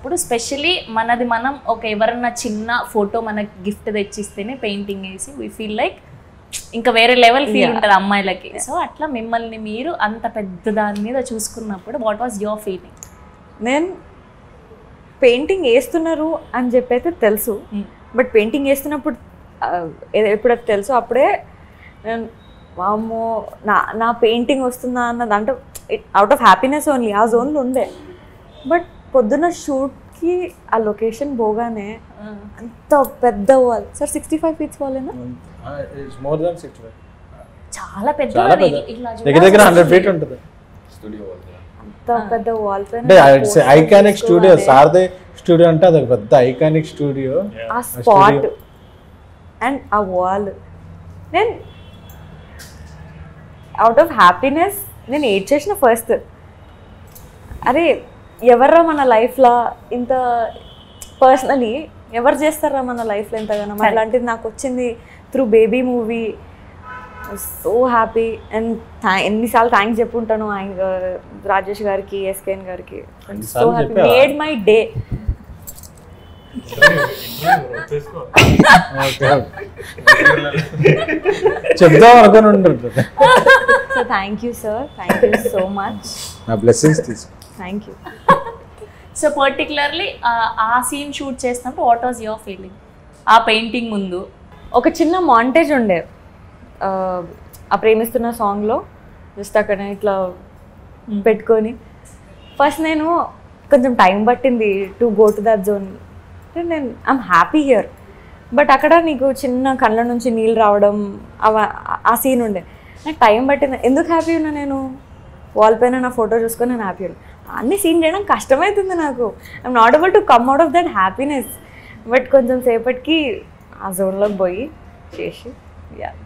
చేసినప్పుడు స్పెషలీ మనది మనం ఒక ఎవరన్నా చిన్న ఫోటో మనకి గిఫ్ట్ తెచ్చిస్తేనే పెయింటింగ్ వేసి వీ ఫీల్ లైక్ ఇంకా వేరే లెవెల్ ఫీల్ Yeah. ఉంటుంది అమ్మాయిలకి సో అట్లా మిమ్మల్ని మీరు అంత పెద్ద దాని మీద చూసుకున్నప్పుడు వాట్ వాస్ యువర్ ఫీలింగ్ నేను పెయింటింగ్ వేస్తున్నారు అని చెప్పి అయితే తెలుసు బట్ పెయింటింగ్ వేస్తున్నప్పుడు ఆ, ఏ- ఎప్పుడైతే తెలుసు అప్పుడే నేను వామ్మో నా నా పెయింటింగ్ వస్తుందా అన్నది అంటే అవుట్ ఆఫ్ హ్యాపీనెస్ ఓన్లీ ఆ జోన్లో ఉండే బట్ పొద్దున్న షూట్కి ఆ లొకేషన్ పోగానే అంత పెద్ద wall sir sixty five feets వాలేనా it's more than sixty five చాలా పెద్ద చాలా అది. పెద్ద ఇట్లా దగ్గర దగ్గర హండ్రెడ్ ఫీట్ ఉంటుంది స్టూడియో వాళ్ళు అంత పెద్ద వాల్ అంటే ఐకానిక్ స్టూడియో సారదే స్టూడియో అంటే అది ఒక పెద్ద ఐకానిక్ స్టూడియో ఆ స్పాట్ అండ్ ఆ వాల్ నేను అవుట్ ఆఫ్ హ్యాపీనెస్ నేను ఏడ్ చేసిన ఫస్ట్ అరే ఎవర్రా మన లైఫ్లో ఇంత పర్సనలీ ఎవరు చేస్తారా మన లైఫ్లో ఇంతగానో అట్లాంటిది నాకు వచ్చింది through baby movie so happy and ఎన్నిసార్లు థ్యాంక్స్ చెప్పుంటాను ఆయన రాజేష్ గారికి ఎస్కేఎన్ గారికి సో ఎన్నిసార్లు హ్యాపీ చెప్పావా? మేడ్ మై డే చెప్దాం అనుకుని ఉంటుంది so thank you sir thank you so much నా బ్లెస్సింగ్స్ తీసుకో థ్యాంక్ యూ సో పర్టికులర్లీ ఆ సీన్ షూట్ చేసినప్పుడు వాట్ వాస్ యువర్ ఫీలింగ్ ఆ పెయింటింగ్ ముందు ఒక చిన్న మాంటేజ్ ఉండే ఆ, ఆ ప్రేమిస్తున్న సాంగ్లో జస్ట్ అక్కడ ఇట్లా పెట్టుకొని ఫస్ట్ నేను కొంచెం టైం పట్టింది to go to that zone అంటే నేను ఐమ్ హ్యాపీ హియర్ బట్ అక్కడ నీకు చిన్న కళ్ళ నుంచి నీళ్ళు రావడం అవ ఆ సీన్ ఉండే నాకు టైం పట్టింది ఎందుకు హ్యాపీ ఉన్నా నేను వాల్ పైన నా ఫోటో చూసుకొని నేను హ్యాపీ ఉన్నా అన్ని సీన్ చేయడం కష్టమవుతుంది నాకు I'm not able to come out of that happiness but కొంచెం సేపటికి ఆ జోన్లోకి పోయి చేసి యా